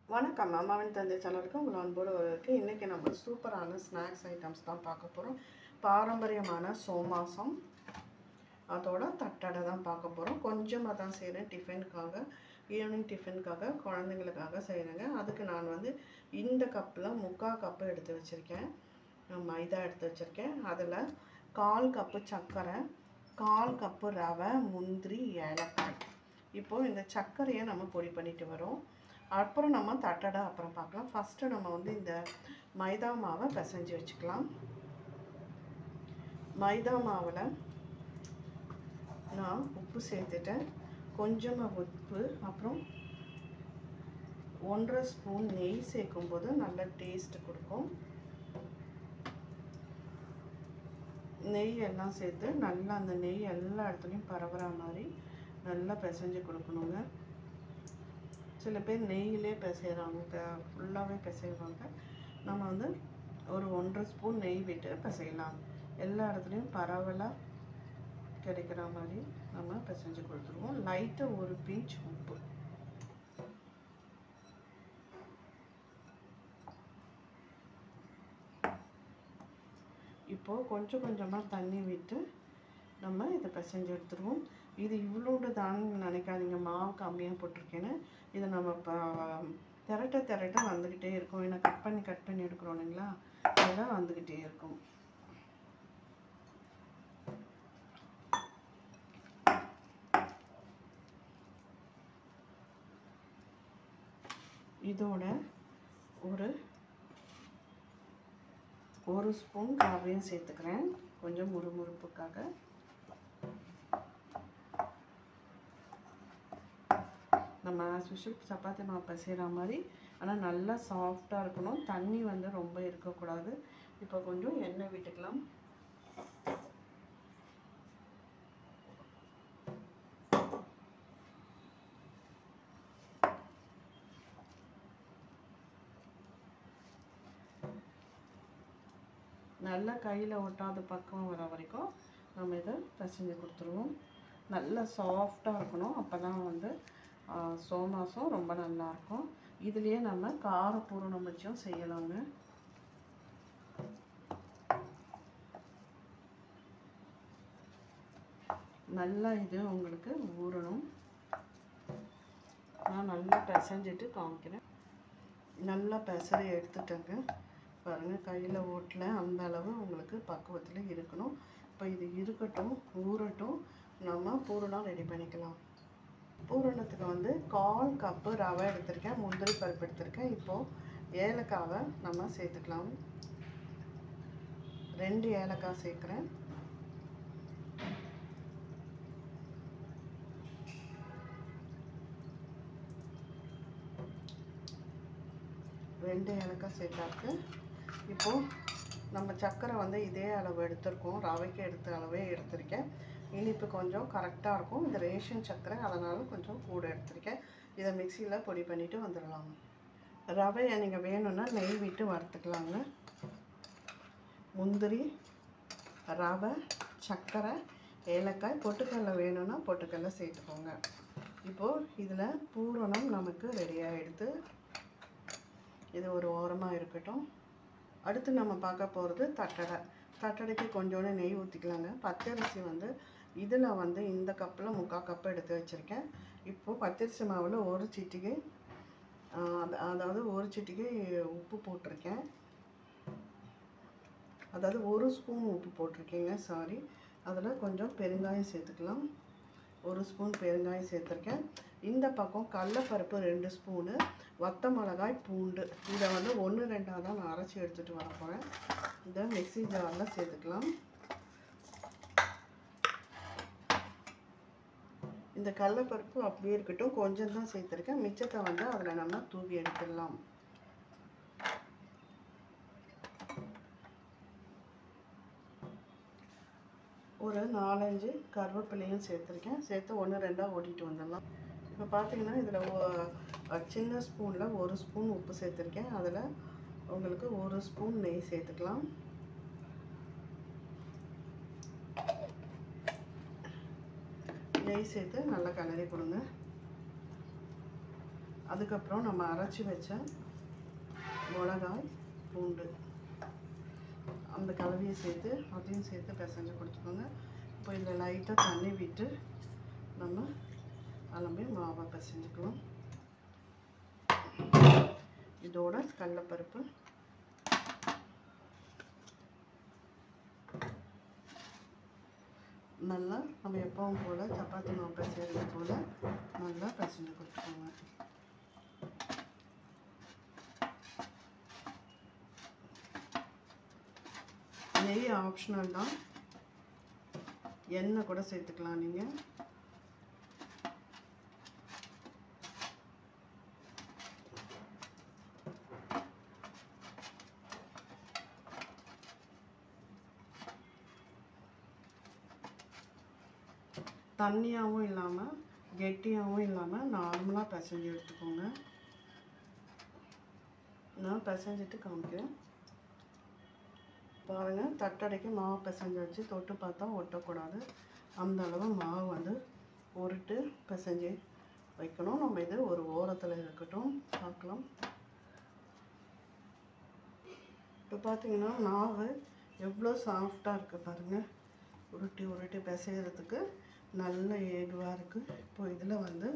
வணக்கம் அம்மாவின் தந்தை சேனலுக்கு உங்களை அன்போடு வரவேற்கு இன்றைக்கி நம்ம சூப்பரான ஸ்நாக்ஸ் ஐட்டம்ஸ் தான் பார்க்க போகிறோம் பாரம்பரியமான சோமாசம் அதோட தட்டடை தான் பார்க்க போகிறோம் கொஞ்சமாக தான் செய்கிறேன் டிஃபனுக்காக ஈவினிங் டிஃபனுக்காக குழந்தைங்களுக்காக செய்கிறேங்க அதுக்கு நான் வந்து இந்த கப்பில் முக்கால் கப்பு எடுத்து வச்சுருக்கேன் மைதா எடுத்து வச்சுருக்கேன் அதில் கால் கப்பு சர்க்கரை கால் கப்பு ரவை முந்திரி ஏலக்காய் இப்போது இந்த சர்க்கரையை நம்ம பொடி பண்ணிட்டு வரோம் அப்புறம் நம்ம தட்டடை அப்புறம் பார்க்கலாம் ஃபஸ்ட்டு நம்ம வந்து இந்த மைதா மாவை பிசைஞ்சு வச்சுக்கலாம் மைதா மாவில் நான் உப்பு சேர்த்துட்டேன் கொஞ்சமாக உப்பு அப்புறம் ஒன்றரை ஸ்பூன் நெய் சேர்க்கும்போது நல்ல டேஸ்ட் கொடுக்கும் நெய் எல்லாம் சேர்த்து நல்லா அந்த நெய் எல்லா இடத்துலையும் பரவுற மாதிரி நல்லா பிசைஞ்சு கொடுக்கணுங்க சில பேர் நெய்யிலே பிசைகிறாங்க ஃபுல்லாகவே பிசைவாங்க நம்ம வந்து ஒரு ஒன்றரை ஸ்பூன் நெய் விட்டு பிசையலாம் எல்லா இடத்துலையும் பரவலாக கிடைக்கிற மாதிரி நம்ம பிசைஞ்சு கொடுத்துருவோம் லைட்டாக ஒரு பிஞ்ச் உப்பு இப்போது கொஞ்சம் கொஞ்சமாக தண்ணி விட்டு நம்ம இதை பிசைஞ்சு எடுத்துருவோம் இது இவ்வளோண்டு தான் நினைக்காதீங்க மாவு கம்மியாக போட்டிருக்கேன்னு இதை நம்ம இப்போ திரட்ட திரட்ட வந்துக்கிட்டே இருக்கும் ஏன்னா கட் பண்ணி கட் பண்ணி எடுக்கிறோம் இல்லைங்களா அதெல்லாம் வந்துக்கிட்டே இருக்கும் இதோட ஒரு ஒரு ஸ்பூன் ரவையும் சேர்த்துக்கிறேன் கொஞ்சம் முறுமுறுப்புக்காக நம்ம ஆஸ் யூஷுவல் சப்பாத்தி மாவு பசைகிற மாதிரி ஆனால் நல்லா சாஃப்டாக இருக்கணும் தண்ணி வந்து ரொம்ப இருக்கக்கூடாது இப்போ கொஞ்சம் எண்ணெய் விட்டுக்கலாம் நல்லா கையில் ஒட்டாத பக்கம் வர வரைக்கும் நம்ம இதை பிசைஞ்சு கொடுத்துருவோம் நல்லா சாஃப்டாக இருக்கணும் அப்போ தான் வந்து சோமாசம் ரொம்ப நல்லாயிருக்கும் இதுலேயே நம்ம கார பூரணம் வச்சும் செய்யலாங்க நல்லா இது உங்களுக்கு ஊறணும் நான் நல்லா பிசைஞ்சிட்டு காமிக்கிறேன் நல்லா பெசரி எடுத்துட்டேங்க பாருங்கள் கையில் ஓட்டல அந்த அளவு உங்களுக்கு பக்குவத்தில் இருக்கணும் இப்போ இது இருக்கட்டும் ஊறட்டும் நம்ம பூரணம் ரெடி பண்ணிக்கலாம் பூரணத்துக்கு வந்து கால் கப்பு ரவை எடுத்திருக்கேன் முந்திரி பருப்பு எடுத்திருக்கேன் இப்போது ஏலக்காவை நம்ம சேர்த்துக்கலாம் ரெண்டு ஏலக்காய் சேர்க்குறேன் ரெண்டு ஏலக்காய் சேர்த்தாக்கு இப்போது நம்ம சர்க்கரை வந்து இதே அளவு எடுத்திருக்கோம் ரவைக்கு எடுத்த அளவே எடுத்திருக்கேன் இனிப்பு கொஞ்சம் கரெக்டாக இருக்கும் இது ரேஷன் சர்க்கரை அதனால் கொஞ்சம் கூட எடுத்திருக்கேன் இதை மிக்சியில் பொடி பண்ணிவிட்டு வந்துடலாம் ரவையை நீங்கள் வேணும்னா நெய் விட்டு வறுத்துக்கலாங்க முந்திரி ரவை சர்க்கரை ஏலக்காய் பொட்டுக்கடலை வேணும்னா பொட்டுக்கடலை சேர்த்துக்கோங்க இப்போது இதில் பூரணம் நமக்கு ரெடியாக எடுத்து இது ஒரு ஓரமாக இருக்கட்டும் அடுத்து நம்ம பார்க்க போகிறது தட்டடை தட்டடைக்கு கொஞ்சோண்டு நெய் ஊற்றிக்கலாங்க பச்சரிசி வந்து இதில் வந்து இந்த கப்பில் முக்கால் கப்பு எடுத்து வச்சுருக்கேன் இப்போது பச்சரிசி மாவில் ஒரு சிட்டிகை அதாவது ஒரு சிட்டிகை உப்பு போட்டிருக்கேன் அதாவது ஒரு ஸ்பூன் உப்பு போட்டிருக்கேங்க சாரி அதில் கொஞ்சம் பெருங்காயம் சேர்த்துக்கலாம் ஒரு ஸ்பூன் பெருங்காயம் சேர்த்துருக்கேன் இந்த பக்கம் கடலப்பருப்பு ரெண்டு ஸ்பூனு வத்த மிளகாய் பூண்டு இதை வந்து ஒன்று ரெண்டாக தான் நான் அரைச்சி எடுத்துகிட்டு வர போகிறேன் இதை மிக்சி ஜாரில் சேர்த்துக்கலாம் இந்த கடலப்பருப்பு அப்படியே இருக்கட்டும் கொஞ்சம் தான் சேர்த்துருக்கேன் மிச்சத்தை வந்து அதில் நம்ம தூவி எடுத்துடலாம் ஒரு நாலஞ்சு கருவேப்பிலையும் சேர்த்துருக்கேன் சேர்த்து ஒன்று ரெண்டாக ஓட்டிகிட்டு வந்துடலாம் இப்போ பார்த்தீங்கன்னா இதில் சின்ன ஸ்பூனில் ஒரு ஸ்பூன் உப்பு சேர்த்துருக்கேன் அதில் உங்களுக்கு ஒரு ஸ்பூன் நெய் சேர்த்துக்கலாம் நெய் சேர்த்து நல்லா கலரி கொடுங்க அதுக்கப்புறம் நம்ம அரைச்சி வச்ச மிளகாய் பூண்டு அந்த கலவையை சேர்த்து அதையும் சேர்த்து பிசைஞ்சு கொடுத்துக்கோங்க இப்போ இதில் லைட்டாக தண்ணி விட்டு நம்ம அலம்பி மாவை பிசைஞ்சுக்கலாம் இதோட கடலப்பருப்பு நல்லா நம்ம எப்பவும் போல் சப்பாத்தி மாவு பிசைறது போல் நல்லா பிசைஞ்சு கொடுத்துக்கோங்க நெய் ஆப்ஷனல் தான் எண்ணெய் கூட சேர்த்துக்கலாம் நீங்கள் தண்ணியாகவும் இல்லாமல் கெட்டியாகவும் இல்லாமல் நார்மலாக பிசைஞ்சு எடுத்துக்கோங்க நான் பிசைஞ்சிட்டு காமிக்கிறேன் பாருங்கள் தட்டடைக்கு மாவு பிசைஞ்சு வச்சு தொட்டு பார்த்தா ஒட்டக்கூடாது அந்த அளவு மாவு வந்து உருட்டு பிசைஞ்சு வைக்கணும் நம்ம இது ஒரு ஓரத்தில் இருக்கட்டும் பார்க்கலாம் இப்போ பார்த்தீங்கன்னா மாவு எவ்வளோ சாஃப்டாக இருக்குது பாருங்கள் உருட்டி உருட்டி பிசைகிறதுக்கு நல்ல ஏதுவாக இருக்குது இப்போ இதில் வந்து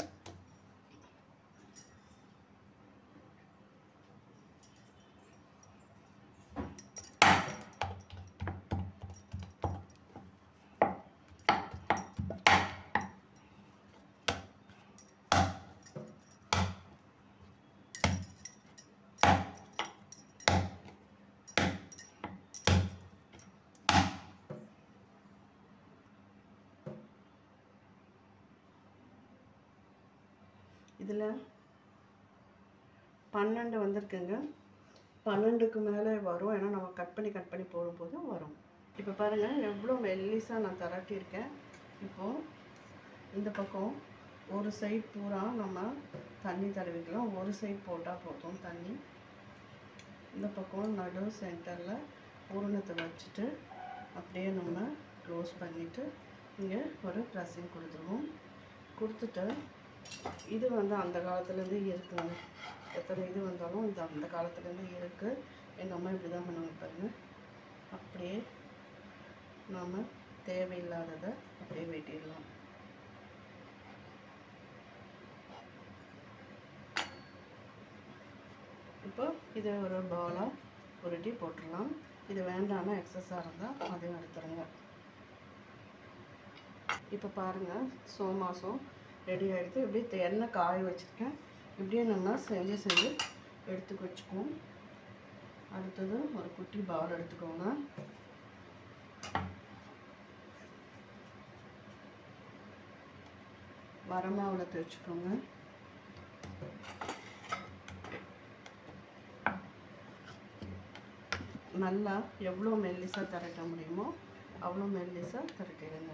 இதில் பன்னெண்டு வந்திருக்குங்க பன்னெண்டுக்கு மேலே வரும் ஏன்னா நம்ம கட் பண்ணி கட் பண்ணி போடும்போது வரும் இப்போ பாருங்கள் எவ்வளோ மெல்லிஸாக நான் திரட்டியிருக்கேன் இப்போது இந்த பக்கம் ஒரு சைட் பூரா நம்ம தண்ணி தடவிக்கலாம் ஒரு சைட் போட்டால் போதும் தண்ணி இந்த பக்கம் நடு சென்டரில் பூரணத்தை வச்சுட்டு அப்படியே நம்ம க்ளோஸ் பண்ணிவிட்டு இங்கே ஒரு ப்ரெஸ்ஸிங் கொடுத்துருவோம் கொடுத்துட்டு இது வந்து அந்த காலத்துலேருந்து இருக்குங்க எத்தனை இது வந்தாலும் இது அந்த காலத்துலேருந்து இருக்குது எங்கள் அம்மா இப்படி தான் பண்ணுவாங்க பாருங்க அப்படியே நாம் தேவையில்லாததை அப்படியே வெட்டிடலாம் இப்போ இதை ஒரு பாலாக உருட்டி போட்டுடலாம் இது வேண்டாம்னா எக்ஸஸாக இருந்தால் அதையும் எடுத்துருங்க இப்போ பாருங்கள் சோமாசம் ரெடி ஆகிடுது இப்படி தே- எண்ணெய் காய வச்சுருக்கேன் இப்படியே நம்ம செஞ்சு செஞ்சு எடுத்து வச்சுக்குவோம் அடுத்தது ஒரு குட்டி பவுல் எடுத்துக்கோங்க வரமாவில் தேய்ச்சிக்கோங்க நல்லா எவ்வளோ மெல்லிசாக திரட்ட முடியுமோ அவ்வளோ மெல்லிசாக திரட்டிடுங்க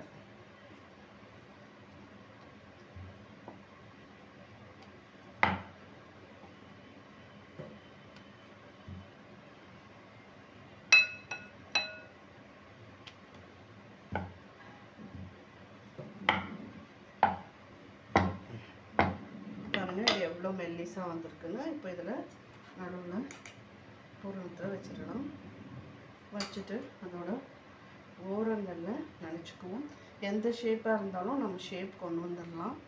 பாருங்க இது எவ்வளோ மெல்லிஸாக வந்திருக்குங்க இப்போ இதில் நடுவில் பூரணத்தை வச்சிடலாம் வச்சுட்டு அதோட ஓரங்களில் நினச்சிக்குவோம் எந்த ஷேப்பாக இருந்தாலும் நம்ம ஷேப் கொண்டு வந்துடலாம்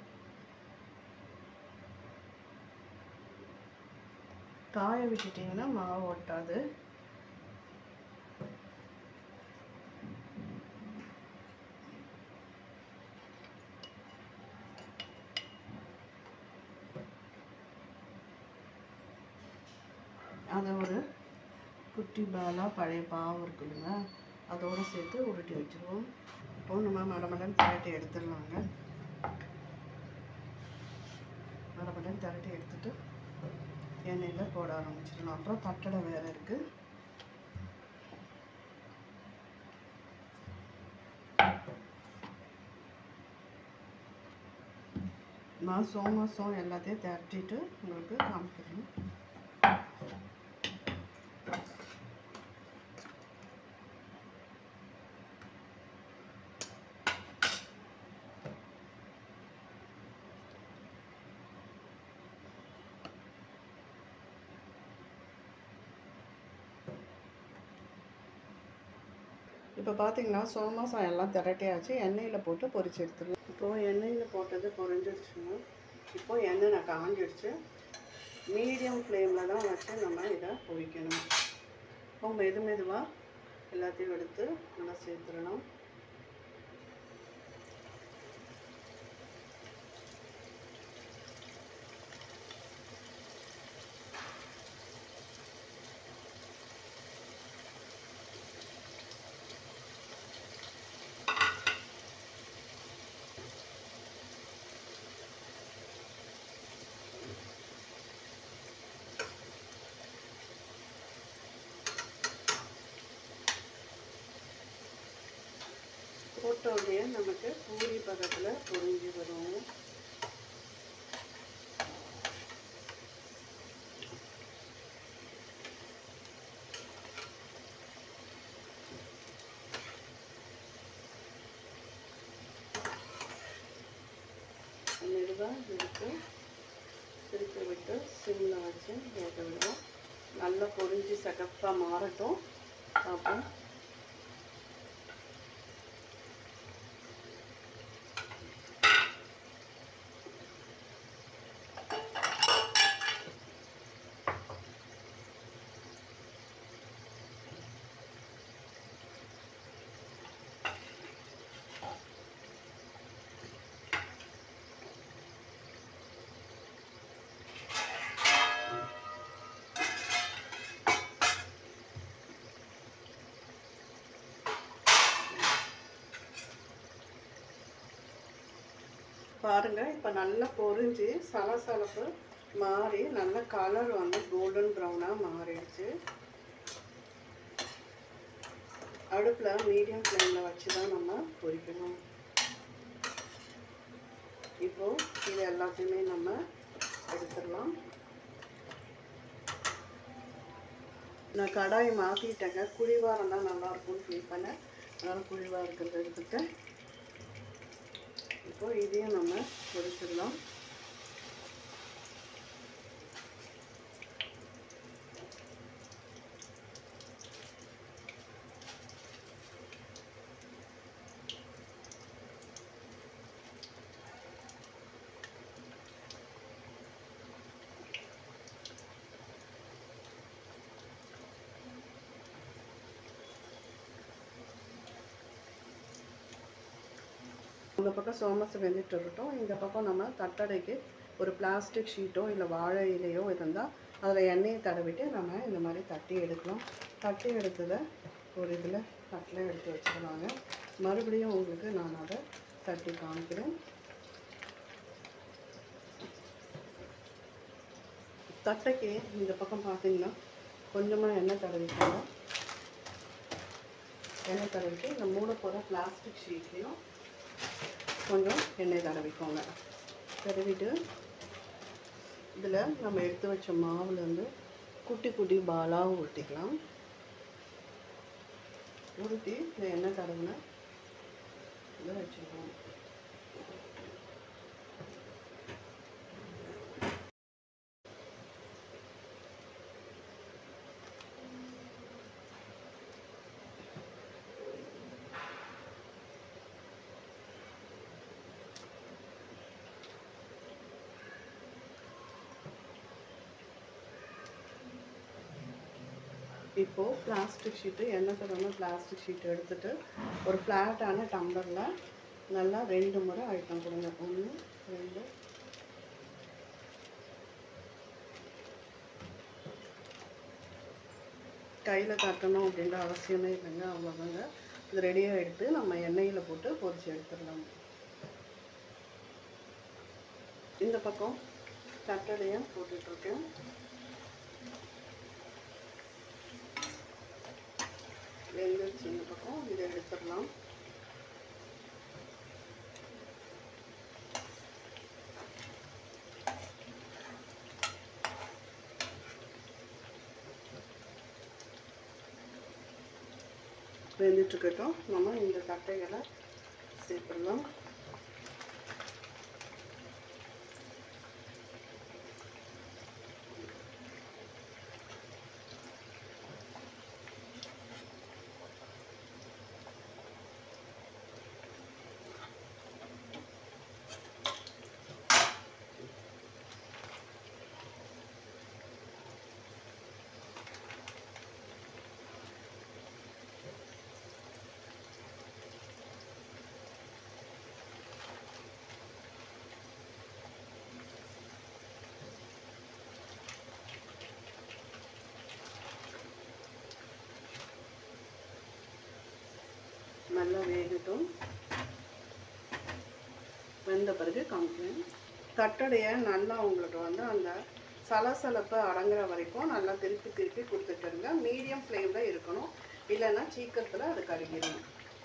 காய விட்டுட்டிங்கன்னா மாவு ஒட்டாது அதை ஒரு குட்டி பாலாக பழைய பாவு இருக்குதுங்க அதோடு சேர்த்து உருட்டி வச்சுருவோம் இப்போ நம்ம மடமடன் திரட்டி எடுத்துடலாங்க மடமடன் திரட்டி எடுத்துட்டு எண்ணெயில் போட ஆரம்பிச்சிடலாம் அப்புறம் தட்டடை வேறு இருக்குது நான் சோமாசம் எல்லாத்தையும் திரட்டிட்டு உங்களுக்கு காமிக்கிறேன் இப்போ பார்த்தீங்கன்னா சோமாசம் எல்லாம் திரட்டியாச்சு எண்ணெயில் போட்டு பொரிச்சு எடுத்துருவோம் இப்போது எண்ணெயில் போட்டது பொரிஞ்சிருச்சுங்க இப்போ எண்ணெய் நான் காஞ்சிடுச்சு மீடியம் ஃப்ளேமில் தான் வச்சு நம்ம இதை பொரிக்கணும் இப்போ மெது மெதுவாக எல்லாத்தையும் எடுத்து நல்லா சேர்த்துடணும் போட்ட உடனே நமக்கு பூரி பக்கத்தில் பொரிஞ்சு வரும் மெதுவாக எடுத்து திருப்பி விட்டு சிம்மில் வச்சு வேக விடுவோம் நல்லா பொரிஞ்சு சகப்பாக மாறட்டும் பார்ப்போம் பாருங்க இப்போ நல்லா பொரிஞ்சு சலசலப்பு மாறி நல்ல கலர் வந்து கோல்டன் ப்ரௌனாக மாறிடுச்சு அடுப்பில் மீடியம் ஃப்ளேமில் வச்சு தான் நம்ம பொரிக்கணும் இப்போது இது எல்லாத்தையுமே நம்ம எடுத்துடலாம் நான் கடாயை மாற்றிட்டேங்க குழிவாரம் தான் நல்லாயிருக்கும்னு ஃபீல் பண்ணேன் அதனால் குழிவாக இருக்கிறத எடுத்துட்டேன் இப்போ இதையும் நம்ம பொரிச்சிடலாம் இந்த பக்கம் சோமஸ் வெந்துட்டு இருக்கட்டும் இந்த பக்கம் நம்ம தட்டடைக்கு ஒரு பிளாஸ்டிக் ஷீட்டோ இல்லை வாழை இலையோ இருந்தால் அதில் எண்ணெயை தடவிட்டு நம்ம இந்த மாதிரி தட்டி எடுக்கலாம் தட்டி எடுத்ததை ஒரு இதில் தட்டில் எடுத்து வச்சுக்கலாங்க மறுபடியும் உங்களுக்கு நான் அதை தட்டி காமிக்கிறேன் தட்டைக்கு இந்த பக்கம் பார்த்தீங்கன்னா கொஞ்சமாக எண்ணெய் தடவிக்கோங்க எண்ணெய் தடவிட்டு இந்த மூட போகிற பிளாஸ்டிக் ஷீட்லேயும் கொஞ்சம் எண்ணெய் தடவிக்கோங்க தடவிட்டு இதில் நம்ம எடுத்து வச்ச மாவுலேருந்து குட்டி குட்டி பாலாக உருட்டிக்கலாம் உருட்டி இந்த எண்ணெய் தடவின இதை வச்சுருக்கோம் இப்போது பிளாஸ்டிக் ஷீட்டு எண்ணெய் தடவை பிளாஸ்டிக் ஷீட் எடுத்துட்டு ஒரு ஃப்ளாட்டான டம்ளரில் நல்லா ரெண்டு முறை அழுத்தம் கொடுங்க ஒன்று ரெண்டு கையில் தட்டணும் அப்படின்ற அவசியமே இல்லைங்க அவ்வளோதாங்க இது ரெடியாக எடுத்து நம்ம எண்ணெயில் போட்டு பொரிச்சு எடுத்துடலாம் இந்த பக்கம் தட்டடையாக போட்டுட்ருக்கேன் வெந்துருச்சு இந்த பக்கம் இதை எடுத்துடலாம் வெந்துட்டுருக்கட்டும் நம்ம இந்த தட்டைகளை சேர்த்துடலாம் நல்லா வேகட்டும் வெந்த பிறகு காமிக்கிறேன் தட்டடையை நல்லா உங்களுக்கு வந்து அந்த சலசலப்பு அடங்குற வரைக்கும் நல்லா திருப்பி திருப்பி கொடுத்துட்டுருங்க மீடியம் ஃப்ளேமில் இருக்கணும் இல்லைன்னா சீக்கிரத்தில் அது கருகிடும்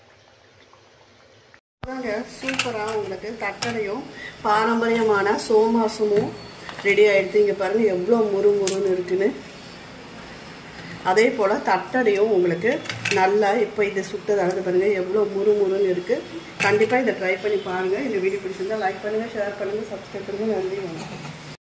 அதாங்க சூப்பராக உங்களுக்கு தட்டடையும் பாரம்பரியமான சோமாசமும் ரெடி ஆகிடுது இங்கே பாருங்கள் எவ்வளோ முறு முறுன்னு இருக்குன்னு அதே போல் தட்டடையும் உங்களுக்கு நல்லா இப்போ இது சுட்டது அழகு பாருங்கள் எவ்வளோ முறு முறுன்னு இருக்குது கண்டிப்பாக இதை ட்ரை பண்ணி பாருங்கள் இந்த வீடியோ பிடிச்சிருந்தா லைக் பண்ணுங்கள் ஷேர் பண்ணுங்கள் சப்ஸ்கிரைப் பண்ணுங்கள் நன்றி வணக்கம்